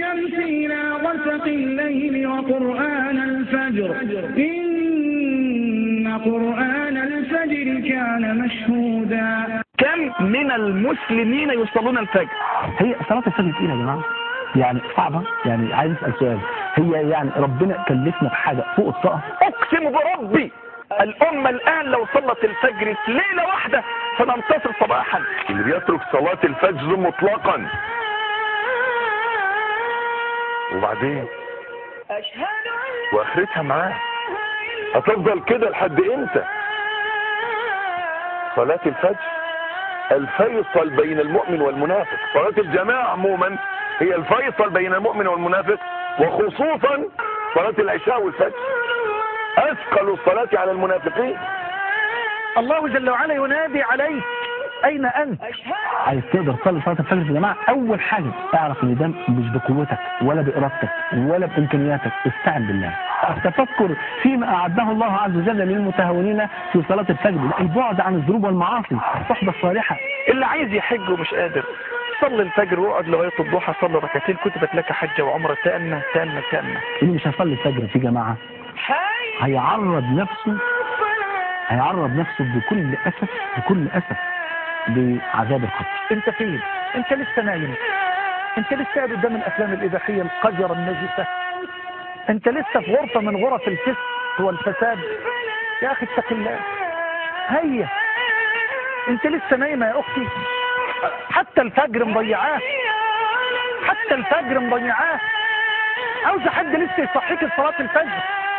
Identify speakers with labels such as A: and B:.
A: الشمس إلى غسق الليل وقرآن الفجر إن قرآن الفجر كان مشهودا
B: كم من المسلمين يصلون الفجر
C: هي صلاة الفجر تقيلة يا جماعة يعني صعبة يعني عايز اسأل سؤال هي يعني ربنا كلفنا بحاجة فوق الطاقة
B: اقسم بربي الامة الان لو صلت الفجر في ليلة واحدة فننتصر صباحا
D: اللي بيترك صلاة الفجر مطلقا وبعدين واخرتها معاه هتفضل كده لحد امتى صلاة الفجر الفيصل بين المؤمن والمنافق صلاة الجماعة عموما هي الفيصل بين المؤمن والمنافق وخصوصا صلاة العشاء والفجر اثقل الصلاة على المنافقين
B: الله جل وعلا ينادي عليك اين انت
C: عايز تقدر تصلي صلاة الفجر يا جماعة أول حاجة اعرف إن ده مش بقوتك ولا بإرادتك ولا بإمكانياتك استعن بالله تفكر فيما أعده الله عز وجل للمتهاونين في صلاة الفجر البعد عن الذنوب والمعاصي الصحبة الصالحة
B: اللي عايز يحج ومش قادر صلي الفجر واقعد لغاية الضحى صلي ركعتين كتبت لك حجة وعمرة تأمة تأمة تأمة
C: اللي مش هيصلي الفجر في جماعة هيعرض نفسه هيعرض نفسه بكل أسف بكل أسف لعذاب القبر
B: انت فين انت لسه نايم انت لسه قاعد قدام الافلام الاباحيه القذره النجسه انت لسه في غرفه من غرف الفسق والفساد يا اخي اتق الله هيا انت لسه نايمه يا اختي حتى الفجر مضيعاه حتى الفجر مضيعاه عاوز حد لسه يصحيك لصلاه الفجر